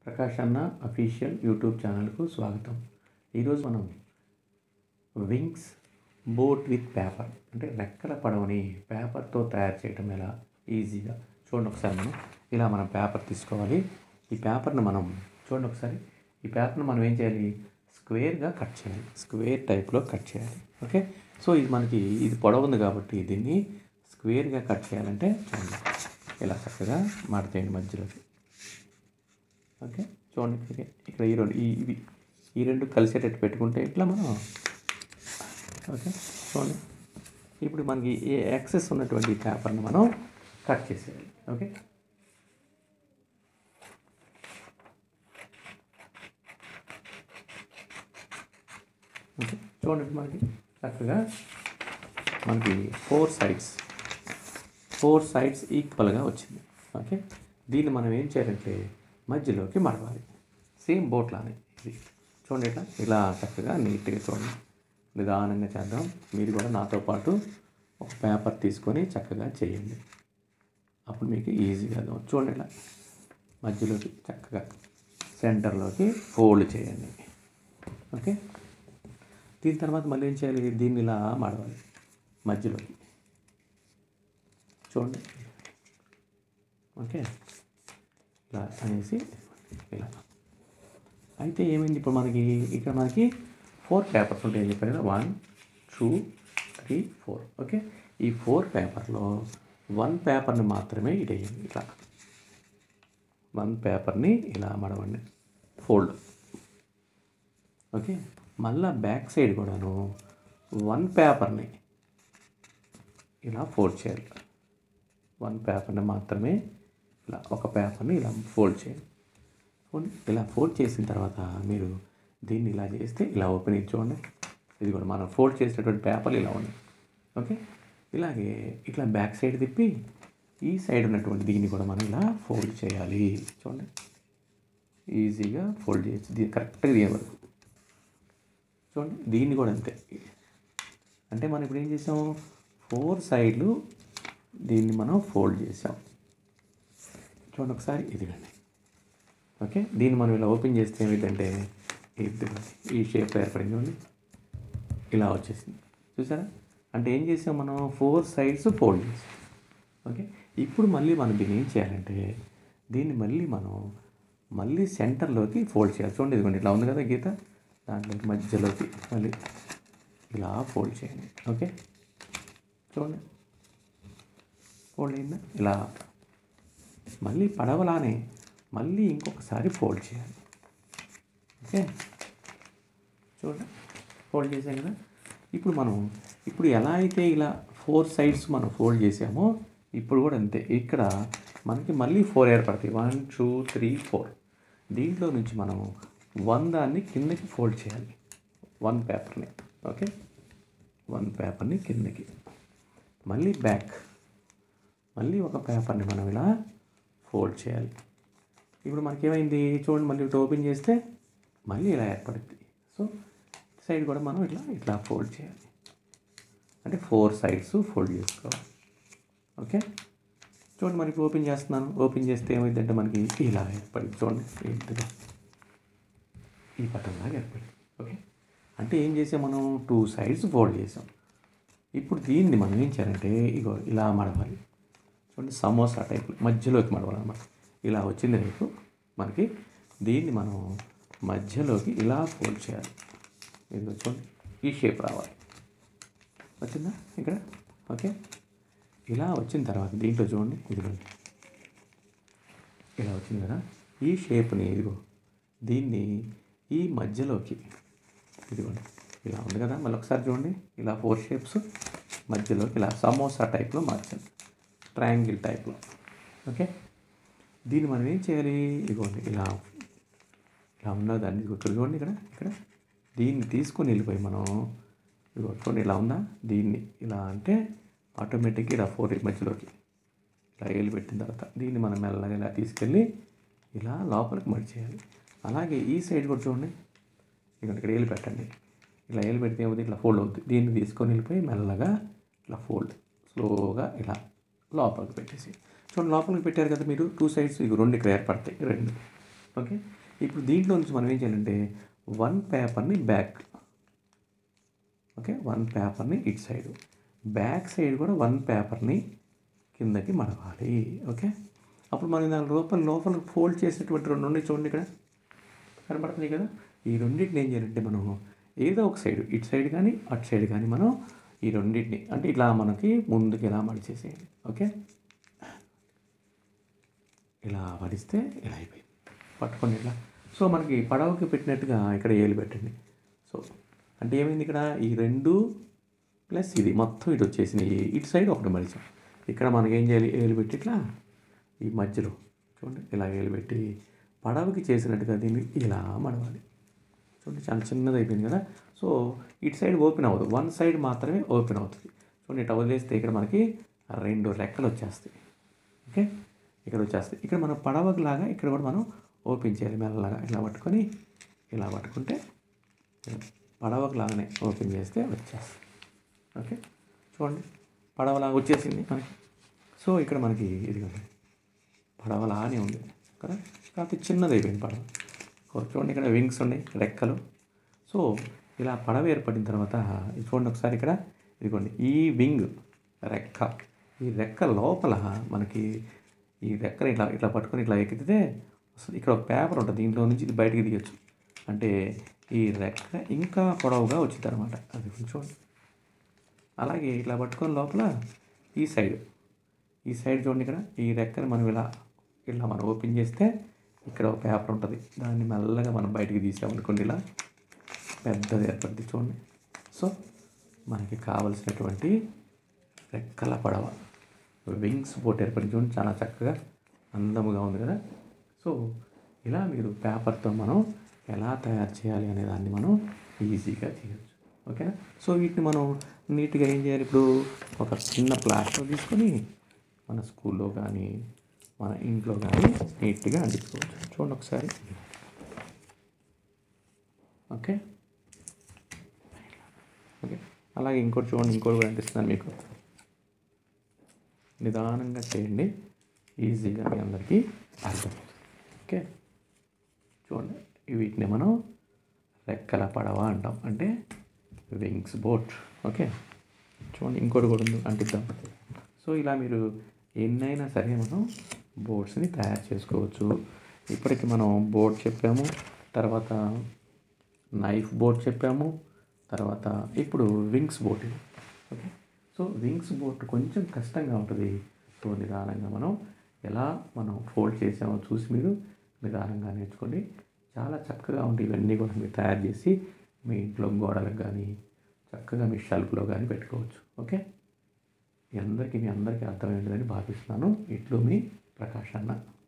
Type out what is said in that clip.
ప్రకాష్ అన్న official YouTube ఛానల్కు స్వాగతం ఈరోజు మనం వింగ్స్ బోట్ విత్ పేపర్ అంటే రెక్కల పడవని పేపర్తో తయారు చేయడం ఎలా ఈజీగా చూడండి ఒకసారి మనం ఇలా మనం పేపర్ తీసుకోవాలి ఈ పేపర్ని మనం చూడండి ఒకసారి ఈ పేపర్ని మనం ఏం చేయాలి స్క్వేర్గా కట్ చేయాలి స్క్వేర్ టైప్లో కట్ చేయాలి ఓకే సో ఇది మనకి ఇది పొడవు ఉంది కాబట్టి దీన్ని స్క్వేర్గా కట్ చేయాలంటే చూడండి ఇలా చక్కగా మడతేయండి మధ్యలోకి ఓకే చూడండి ఇక్కడ ఇక్కడ ఈ రెండు ఈ ఇవి ఈ రెండు కలిసేటట్టు పెట్టుకుంటే ఇట్లా మనం ఓకే చూడండి ఇప్పుడు మనకి ఏ యాక్సెస్ ఉన్నటువంటి పేపర్ని మనం కట్ చేసేయాలి ఓకే ఓకే చూడండి ఇప్పుడు మనకి చక్కగా మనకి ఫోర్ సైడ్స్ ఫోర్ సైడ్స్ ఈక్వల్గా వచ్చింది ఓకే దీన్ని మనం ఏం చేయాలంటే మధ్యలోకి మడవాలి సేమ్ బోట్లానే ఇది చూడండి ఇట్లా ఇలా చక్కగా నీట్గా చూడండి నిదానంగా చేద్దాం మీరు కూడా నాతో పాటు ఒక పేపర్ తీసుకొని చక్కగా చేయండి అప్పుడు మీకు ఈజీగా అర్థం చూడండి ఇట్లా మధ్యలోకి చక్కగా సెంటర్లోకి ఫోల్డ్ చేయండి ఓకే దీని తర్వాత మళ్ళీ ఏం చేయాలి దీన్ని ఇలా మడవాలి మధ్యలోకి చూడండి ఓకే ఇలా అనేసి ఇలా అయితే ఏమైంది ఇప్పుడు మనకి ఇక్కడ మనకి ఫోర్ పేపర్స్ ఉంటాయని చెప్పారు కదా one two three four okay ఈ ఫోర్ పేపర్లో వన్ పేపర్ని మాత్రమే ఇటేయండి ఇట్లా వన్ పేపర్ని ఇలా మడవండి ఫోల్డ్ ఓకే మళ్ళా బ్యాక్ సైడ్ కూడాను వన్ పేపర్ని ఇలా ఫోల్డ్ చేయాలి వన్ పేపర్ని మాత్రమే ఇలా ఒక పేపర్ని ఇలా ఫోల్డ్ చేయండి ఫోల్డ్ ఇలా ఫోల్డ్ చేసిన తర్వాత మీరు దీన్ని ఇలా చేస్తే ఇలా ఓపెన్ అయ్యి చూడండి ఇది కూడా మనం ఫోల్డ్ చేసినటువంటి పేపర్లు ఇలా ఉన్నాయి ఓకే ఇలాగే ఇట్లా బ్యాక్ సైడ్ తిప్పి ఈ సైడ్ ఉన్నటువంటి దీన్ని కూడా మనం ఇలా ఫోల్డ్ చేయాలి చూడండి ఈజీగా ఫోల్డ్ చేయొచ్చు దీన్ని కరెక్ట్గా తీయవరకు చూడండి దీన్ని కూడా అంతే అంటే మనం ఇప్పుడు ఏం చేసాం ఫోర్ సైడ్లు దీన్ని మనం ఫోల్డ్ చేసాం చూడండి ఒకసారి ఇదిగండి ఓకే దీన్ని మనం ఇలా ఓపెన్ చేస్తే ఏమిటంటే ఇదిగోండి ఈ షేప్ ఏర్పడింది చూడండి ఇలా వచ్చేసింది చూసారా అంటే ఏం చేసాం మనం ఫోర్ సైడ్స్ ఫోల్డ్ చేసాం ఓకే ఇప్పుడు మళ్ళీ మనం దీన్ని ఏం చేయాలంటే దీన్ని మళ్ళీ మనం మళ్ళీ సెంటర్లోకి ఫోల్డ్ చేయాలి చూడండి ఇదిగోండి ఇట్లా ఉంది కదా గీత దాంట్లో మధ్యలోకి మళ్ళీ ఇలా ఫోల్డ్ చేయండి ఓకే చూడండి ఫోల్డ్ అయిందా ఇలా మళ్ళీ పడవలానే మళ్ళీ ఇంకొకసారి ఫోల్డ్ చేయాలి ఓకే చూడండి ఫోల్డ్ చేసాం కదా ఇప్పుడు మనం ఇప్పుడు ఎలా అయితే ఇలా ఫోర్ సైడ్స్ మనం ఫోల్డ్ చేసామో ఇప్పుడు కూడా అంతే ఇక్కడ మనకి మళ్ళీ ఫోర్ ఏర్పడతాయి వన్ టూ త్రీ ఫోర్ దీంట్లో నుంచి మనం వన్ దాన్ని కిందకి ఫోల్డ్ చేయాలి వన్ పేపర్ని ఓకే వన్ పేపర్ని కిందకి మళ్ళీ బ్యాక్ మళ్ళీ ఒక పేపర్ని మనం ఇలా ఫోల్డ్ చేయాలి ఇప్పుడు మనకేమైంది చూడండి మళ్ళీ ఇటు ఓపెన్ చేస్తే మళ్ళీ ఇలా ఏర్పడుద్ది సో సైడ్ కూడా మనం ఇట్లా ఇట్లా ఫోల్డ్ చేయాలి అంటే ఫోర్ సైడ్స్ ఫోల్డ్ చేసుకోవాలి ఓకే చూడండి మరి ఇప్పుడు ఓపెన్ చేస్తున్నాను ఓపెన్ చేస్తే ఏమైందంటే మనకి ఇలా ఏర్పడింది చూడండి ఏంటిగా ఈ పట్టంలాగా ఏర్పడింది ఓకే అంటే ఏం చేసాం మనం టూ సైడ్స్ ఫోల్డ్ చేసాం ఇప్పుడు దీన్ని మనం ఏం చేయాలంటే ఇగో ఇలా మడవాలి చూడండి సమోసా టైప్ మధ్యలోకి మడవాలన్నమాట ఇలా వచ్చింది రేపు మనకి దీన్ని మనం మధ్యలోకి ఇలా ఫోల్డ్ చేయాలి ఇదిగో చూడండి ఈ షేప్ రావాలి వచ్చిందా ఇక్కడ ఓకే ఇలా వచ్చిన తర్వాత దీంట్లో చూడండి ఇదిగోండి ఇలా వచ్చింది కదా ఈ షేప్ని ఇదిగో దీన్ని ఈ మధ్యలోకి ఇదిగోండి ఇలా ఉంది కదా మళ్ళీ ఒకసారి చూడండి ఇలా ఫోర్ షేప్స్ మధ్యలోకి ఇలా సమోసా టైప్లో మార్చాలి ట్రయాంగిల్ టైప్లో ఓకే దీన్ని మనం ఏం చేయాలి ఇదిగోండి ఇలా ఇలా ఉన్నది అన్ని చూడండి ఇక్కడ ఇక్కడ దీన్ని తీసుకొని వెళ్ళిపోయి మనం ఇదిగో చూడండి ఇలా ఉందా దీన్ని ఇలా అంటే ఆటోమేటిక్గా ఇలా ఫోర్ మధ్యలోకి ఇలా ఏలు పెట్టిన తర్వాత దీన్ని మనం మెల్లగా ఇలా తీసుకెళ్ళి ఇలా లోపలికి మడిచేయాలి అలాగే ఈ సైడ్ కూడా చూడండి ఇక్కడ ఇక్కడ ఏలు పెట్టండి ఇలా ఏలు పెడితే ఏమవుతుంది ఇట్లా ఫోల్డ్ అవుతుంది దీన్ని తీసుకొని వెళ్ళిపోయి మెల్లగా ఇలా ఫోల్డ్ స్లోగా ఇలా లోపలికి పెట్టేసి చూడండి లోపలికి పెట్టారు కదా మీరు టూ సైడ్స్ ఇవి రెండు ఇక్కడ ఏర్పడతాయి రెండు ఓకే ఇప్పుడు దీంట్లో నుంచి మనం ఏం చేయాలంటే వన్ పేపర్ని బ్యాక్ ఓకే వన్ పేపర్ని ఇటు సైడ్ బ్యాక్ సైడ్ కూడా వన్ పేపర్ని కిందకి మడవాలి ఓకే అప్పుడు మనం దాని లోపల లోపల ఫోల్డ్ చేసినటువంటి రెండు ఉన్నాయి చూడండి ఇక్కడ కనబడుతుంది కదా ఈ రెండింటిని ఏం చేయాలంటే మనం ఏదో ఒక సైడ్ ఇటు సైడ్ కానీ అటు సైడ్ కానీ మనం ఈ రెండింటిని అంటే ఇట్లా మనకి ముందుకి ఇలా మడిచేసేయండి ఓకే ఇలా మడిస్తే ఇలా అయిపోయింది పట్టుకోండి ఇట్లా సో మనకి పడవకి పెట్టినట్టుగా ఇక్కడ ఏలు పెట్టండి సో అంటే ఏమైంది ఇక్కడ ఈ రెండు ప్లస్ ఇది మొత్తం ఇటు వచ్చేసినాయి ఇటు సైడ్ ఒకటి మడిచాం ఇక్కడ మనకి ఏం చేయాలి ఏలు పెట్టి ఇట్లా ఈ మధ్యలో చూడండి ఇలా ఏలు పెట్టి పడవకి చేసినట్టుగా దీన్ని ఇలా మడవాలి చూడండి చాలా చిన్నది అయిపోయింది కదా సో ఇటు సైడ్ ఓపెన్ అవ్వదు వన్ సైడ్ మాత్రమే ఓపెన్ అవుతుంది చూడండి ఇట్లా వదిలేస్తే ఇక్కడ మనకి రెండు రెక్కలు వచ్చేస్తాయి ఓకే ఇక్కడ వచ్చేస్తాయి ఇక్కడ మనం పడవకు లాగా ఇక్కడ కూడా మనం ఓపెన్ చేయాలి మెల్లగా ఇలా పట్టుకొని ఇలా పట్టుకుంటే పడవకు లాగానే ఓపెన్ చేస్తే వచ్చేస్తుంది ఓకే చూడండి పడవలాగా వచ్చేసింది మనకి సో ఇక్కడ మనకి ఇది పడవలానే ఉంది కదా కాకపోతే చిన్నది అయిపోయింది పడవ ఓ, చూడండి ఇక్కడ వింగ్స్ ఉన్నాయి రెక్కలు సో ఇలా పడవ ఏర్పడిన తర్వాత ఇది చూడండి ఒకసారి ఇక్కడ ఇదిగోండి ఈ వింగ్ రెక్క ఈ రెక్క లోపల మనకి ఈ రెక్కని ఇట్లా ఇట్లా పట్టుకొని ఇట్లా ఎక్కితే వస్తుంది ఇక్కడ ఒక పేపర్ ఉంటుంది దీంట్లో నుంచి ఇది బయటికి తీయచ్చు అంటే ఈ రెక్క ఇంకా పొడవుగా వచ్చింది అనమాట అది చూడండి అలాగే ఇట్లా పట్టుకొని లోపల ఈ సైడ్ ఈ సైడ్ చూడండి ఇక్కడ ఈ రెక్కని మనం ఇలా ఇలా మనం ఓపెన్ చేస్తే ఇక్కడ ఒక పేపర్ ఉంటుంది దాన్ని మెల్లగా మనం బయటికి తీసామనుకోండి ఇలా పెద్దది ఏర్పడుతుంది చూడండి సో మనకి కావలసినటువంటి రెక్కల పడవ వింగ్స్ బోట్ ఏర్పడింది చూడండి చాలా చక్కగా అందముగా ఉంది కదా సో ఇలా మీరు పేపర్తో మనం ఎలా తయారు చేయాలి అనే దాన్ని మనం ఈజీగా చేయొచ్చు ఓకేనా సో వీటిని మనం నీట్గా ఏం చేయాలి ఇప్పుడు ఒక చిన్న ప్లాస్టర్ తీసుకొని మన స్కూల్లో కానీ మన ఇంట్లో కానీ నీట్గా అంటించుకోవచ్చు చూడండి ఒకసారి ఓకే ఓకే అలాగే ఇంకోటి చూడండి ఇంకోటి కూడా అంటిస్తున్నాను మీకు నిదానంగా చేయండి ఈజీగా మీ అందరికీ అర్థమవుతుంది ఓకే చూడండి వీటిని మనం రెక్కల పడవ అంటాం అంటే వింగ్స్ బోట్ ఓకే చూడండి ఇంకోటి కూడా ఉంది అంటిద్దాం సో ఇలా మీరు ఎన్నైనా సరే మనం బోట్స్ని తయారు చేసుకోవచ్చు ఇప్పటికి మనం బోట్ చెప్పాము తర్వాత నైఫ్ బోట్ చెప్పాము తర్వాత ఇప్పుడు వింగ్స్ బోట్ ఇది ఓకే సో వింగ్స్ బోట్ కొంచెం కష్టంగా ఉంటుంది సో నిదానంగా మనం ఎలా మనం ఫోల్డ్ చేసామో చూసి మీరు నిదానంగా నేర్చుకోండి చాలా చక్కగా ఉంటాయి ఇవన్నీ కూడా మీరు తయారు చేసి మీ ఇంట్లో గోడలకు కానీ చక్కగా మీ షెల్ఫ్లో కానీ పెట్టుకోవచ్చు ఓకే మీ అందరికీ మీ అందరికీ అర్థమైందని భావిస్తున్నాను ఇట్లు మీ ప్రకాష్ అన్న